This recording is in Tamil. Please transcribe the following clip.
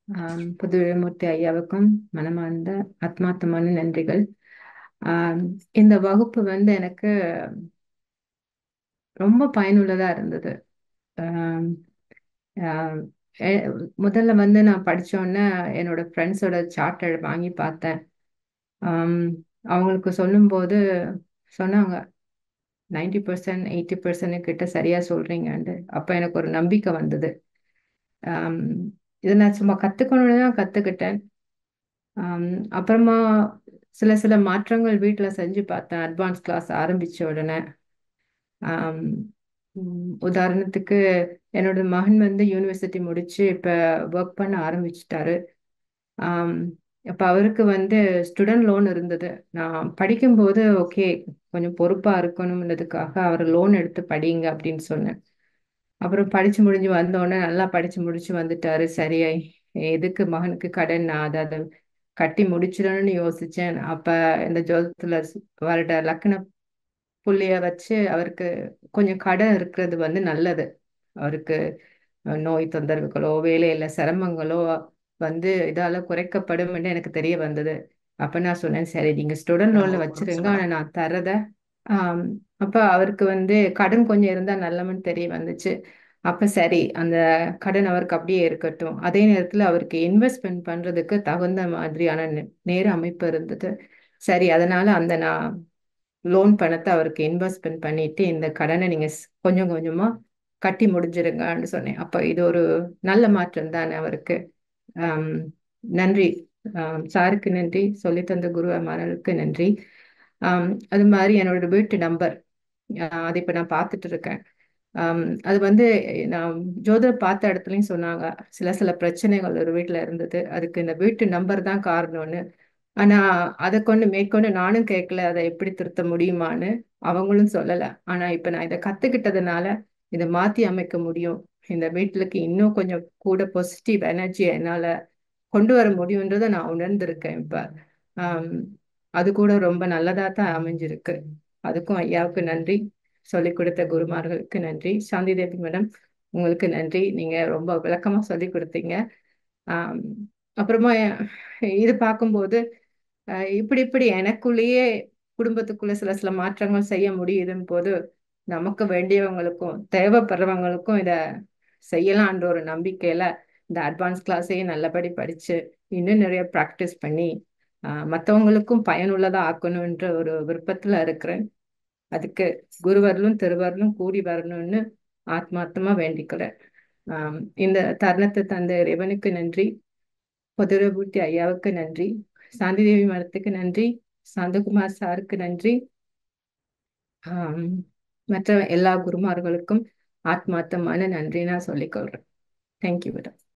ஆம், புதுமூர்த்தி ஐயாவுக்கும் மனமார்ந்த ஆத்மார்த்தமான நன்றிகள் ஆம், இந்த வகுப்பு வந்து எனக்கு ரொம்ப பயனுள்ளதா இருந்தது ஆம், ஆம், எ- முதல்ல வந்து நான் படிச்சோன்னே என்னோட ஃப்ரெண்ட்ஸோட சார்ட்டை வாங்கி பார்த்தேன் ஆம், அவங்களுக்கு சொல்லும்போது சொன்னாங்க நைன்டி பர்சன்ட் எயிட்டி பர்சன்ட் கிட்ட சரியா சொல்றீங்கன்ட்டு அப்போ எனக்கு ஒரு நம்பிக்கை வந்தது ஆம், இதை நான் சும்மா கற்றுக்கணுன்னு தான் கற்றுக்கிட்டேன் ஆம், அப்புறமா சில சில மாற்றங்கள் வீட்டில் செஞ்சு பார்த்தேன் அட்வான்ஸ் கிளாஸ் ஆரம்பிச்ச உடனே ஆம், உம், உதாரணத்துக்கு என்னோட மகன் வந்து யூனிவர்சிட்டி முடிச்சு இப்போ ஒர்க் பண்ண ஆரம்பிச்சிட்டாரு ஆம், அப்போ அவருக்கு வந்து ஸ்டூடெண்ட் லோன் இருந்தது நான் படிக்கும்போது ஓகே கொஞ்சம் பொறுப்பாக இருக்கணும்ன்றதுக்காக அவர் லோன் எடுத்து படிங்க அப்படின்னு சொன்னேன் அப்புறம் படிச்சு முடிஞ்சு வந்தோடனே நல்லா படிச்சு முடிச்சு வந்துட்டாரு சரியாய் எதுக்கு மகனுக்கு கடன் நான் அதை அதை கட்டி முடிச்சிடணும்னு யோசிச்சேன் அப்ப இந்த ஜோதத்துல வருட லக்ன புள்ளிய வச்சு அவருக்கு கொஞ்சம் கடன் இருக்கிறது வந்து நல்லது அவருக்கு அஹ், நோய் தொந்தரவுகளோ வேலையில சிரமங்களோ வந்து இதால குறைக்கப்படும் எனக்கு தெரிய வந்தது அப்ப நான் சொன்னேன் சரி நீங்க ஸ்டூடெண்ட் லோன்ல வச்சிருங்க ஆனா நான் தரத ஆம், அப்ப அவருக்கு வந்து கடன் கொஞ்சம் இருந்தா நல்லவன்னு தெரிய வந்துச்சு அப்ப சரி அந்த கடன் அவருக்கு அப்படியே இருக்கட்டும் அதே நேரத்துல அவருக்கு இன்வெஸ்ட்மெண்ட் பண்றதுக்கு தகுந்த மாதிரியான நே- நேர அமைப்பு இருந்தது சரி அதனால அந்த நான் லோன் பணத்தை அவருக்கு இன்வெஸ்ட்மெண்ட் பண்ணிட்டு இந்த கடனை நீங்க ஸ்- கொஞ்சம் கொஞ்சமா கட்டி முடிஞ்சிருங்கன்னு சொன்னேன் அப்ப இது ஒரு நல்ல மாற்றம் தானே அவருக்கு ஆம், நன்றி ஆம், சாருக்கு நன்றி சொல்லி தந்த குரு அமரனுக்கு நன்றி ஆம், அது மாதிரி என்னோட வீட்டு நம்பர் அது இப்ப நான் பார்த்துட்டு இருக்கேன் ஆம், அது வந்து நான் ஜோதிடர் பார்த்த இடத்துலயும் சொன்னாங்க சில சில பிரச்சனைகள் ஒரு வீட்டுல இருந்தது அதுக்கு இந்த வீட்டு நம்பர் தான் காரணம்னு ஆனா அதை கொண்டு மேற்கொண்டு நானும் கேட்கல அதை எப்படி திருத்த முடியுமான்னு அவங்களும் சொல்லல ஆனா இப்ப நான் இதை கத்துக்கிட்டதுனால இதை மாத்தி அமைக்க முடியும் இந்த வீட்டுக்கு இன்னும் கொஞ்சம் கூட பாசிட்டிவ் எனர்ஜி என்னால கொண்டு வர முடியுன்றதை நான் உணர்ந்திருக்கேன் இப்ப ஆம், அது கூட ரொம்ப நல்லதா தான் அமைஞ்சிருக்கு அதுக்கும் ஐயாவுக்கு நன்றி சொல்லிக் கொடுத்த குருமார்களுக்கு நன்றி சாந்தி தேவி மேடம் உங்களுக்கு நன்றி நீங்க ரொம்ப விளக்கமா சொல்லி கொடுத்தீங்க ஆம், அப்புறமா இது பார்க்கும்போது அஹ், இப்படி இப்படி எனக்குள்ளேயே குடும்பத்துக்குள்ள சில சில மாற்றங்கள் செய்ய முடியுதுன்னு போது நமக்கு வேண்டியவங்களுக்கும் தேவைப்படுறவங்களுக்கும் இத செய்யலான்ற ஒரு நம்பிக்கையில இந்த அட்வான்ஸ் கிளாஸையே நல்லபடி படிச்சு இன்னும் நிறைய ப்ராக்டிஸ் பண்ணி ஆஹ், மத்தவங்களுக்கும் பயனுள்ளதா ஆக்கணுன்ற ஒரு விருப்பத்துல இருக்கிறேன் அதுக்கு குருவர்களும் திருவர்களும் கூடி வரணும்னு ஆத்மார்த்தமா வேண்டிக்கிறேன் ஆம், இந்த தருணத்தை தந்த இறைவனுக்கு நன்றி பொதுரபூர்த்தி ஐயாவுக்கு நன்றி சாந்தி தேவி மடத்துக்கு நன்றி சாந்தகுமார் சாருக்கு நன்றி ஆம், மற்ற எல்லா குருமார்களுக்கும் ஆத்மார்த்தமான நன்றி நான் சொல்லிக்கொள்றேன் தேங்க்யூ மேடம்